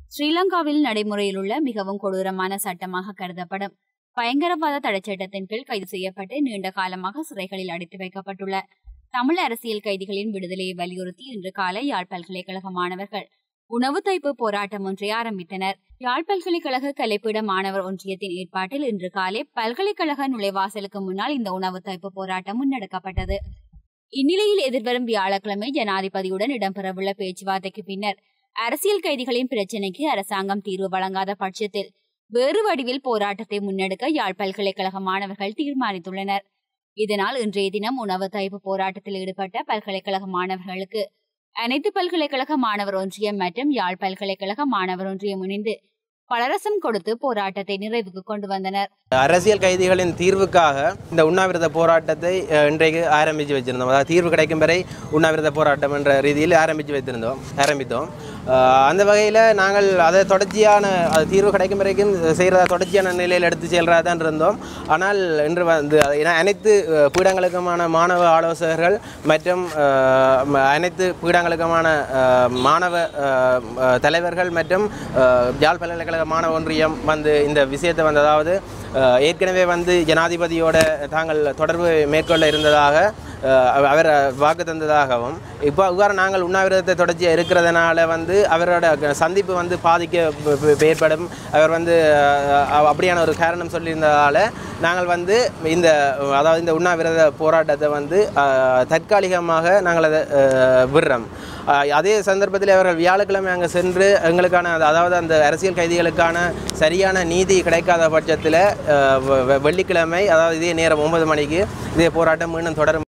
ஸ்ரீலங்காவில் நடைமுறையில் உள்ள மிகவும் கொடூரமான சட்டமாக கருதப்படும் பயங்கரவாத தடைச்சட்டத்தின் கீழ் கைது செய்யப்பட்டு நீண்ட காலமாக சிறைகளில் அடைத்து வைக்கப்பட்டுள்ள தமிழ் அரசியல் கைதிகளின் விடுதலையை வலியுறுத்தி இன்று காலை யாழ் பல்கலைக்கழக மாணவர்கள் உணவு தைப்பு போராட்டம் ஒன்றை ஆரம்பித்தனர் யாழ் பல்கலைக்கழக கலைப்பீட மாணவர் ஒன்றியத்தின் ஏற்பாட்டில் இன்று காலை பல்கலைக்கழக நுழைவாசலுக்கு முன்னால் இந்த உணவு தைப்பு போராட்டம் முன்னெடுக்கப்பட்டது இந்நிலையில் எதிர்வரும் வியாழக்கிழமை ஜனாதிபதியுடன் இடம்பெறவுள்ள பேச்சுவார்த்தைக்கு பின்னர் அரசியல் கைதிகளின் பிரச்சினைக்கு அரசாங்கம் தீர்வு வழங்காத பட்சத்தில் வேறு வடிவில் போராட்டத்தை முன்னெடுக்க யாழ் பல்கலைக்கழக மாணவர்கள் தீர்மானித்துள்ளனர் இதனால் இன்றைய தினம் உணவு தைப்பு போராட்டத்தில் ஈடுபட்ட பல்கலைக்கழக மாணவர்களுக்கு அனைத்து பல்கலைக்கழக மாணவர் ஒன்றியம் மற்றும் யாழ் பல்கலைக்கழக மாணவர் ஒன்றியம் இணைந்து பலரசம் கொடுத்து போராட்டத்தை நிறைவுக்கு கொண்டு வந்தனர் அரசியல் கைதிகளின் தீர்வுக்காக இந்த உண்ணாவிரத போராட்டத்தை அஹ், இன்றைக்கு ஆரம்பித்து வச்சிருந்தோம் அதாவது தீர்வு கிடைக்கும் வரை உண்ணாவிரத போராட்டம் என்ற ரீதியில் ஆரம்பித்து வைத்திருந்தோம் ஆரம்பித்தோம் அஹ், அந்த வகையில் நாங்கள் அதை தொடர்ச்சியான அது தீர்வு கிடைக்கும் வரைக்கும் செய்கிறதா தொடர்ச்சியான நிலையில் எடுத்து செல்றதா தான் இருந்தோம் ஆனால் இன்று வந்து அது ஏன்னா அனைத்து அஹ், பீடங்களுக்குமான மாணவ ஆலோசகர்கள் மற்றும் அஹ், ம- அனைத்து பீடங்களுக்குமான அஹ், மாணவ அஹ், அஹ், தலைவர்கள் மற்றும் அஹ், யாழ் பல்கலைக்கழக மாணவ ஒன்றியம் வந்து இந்த விஷயத்தை வந்து அதாவது அஹ், ஏற்கனவே வந்து ஜனாதிபதியோட தாங்கள் தொடர்பு மேற்கொள்ள இருந்ததாக அஹ், அவ- அவர் வாக்கு தந்ததாகவும் இப்போ இவ்வாறு நாங்கள் உண்ணாவிரதத்தை தொடர்ச்சியாக இருக்கிறதுனால வந்து அவரோட க- சந்திப்பு வந்து பாதிக்க ப- ப- ஏற்படும் அவர் வந்து அஹ், அப்படியான ஒரு காரணம் சொல்லியிருந்ததால் நாங்கள் வந்து இந்த அதாவது இந்த உண்ணாவிரத போராட்டத்தை வந்து அஹ், தற்காலிகமாக நாங்கள் அதை அஹ், விடுறோம் அஹ், அதே சந்தர்ப்பத்தில் அவர்கள் வியாழக்கிழமை அங்கே சென்று எங்களுக்கான அது- அதாவது அந்த அரசியல் கைதிகளுக்கான சரியான நீதி கிடைக்காத பட்சத்தில் அஹ், வெ- வெ- வெள்ளிக்கிழமை அதாவது இதே நேரம் ஒன்பது மணிக்கு இதே போராட்டம் மீண்டும் தொடரும்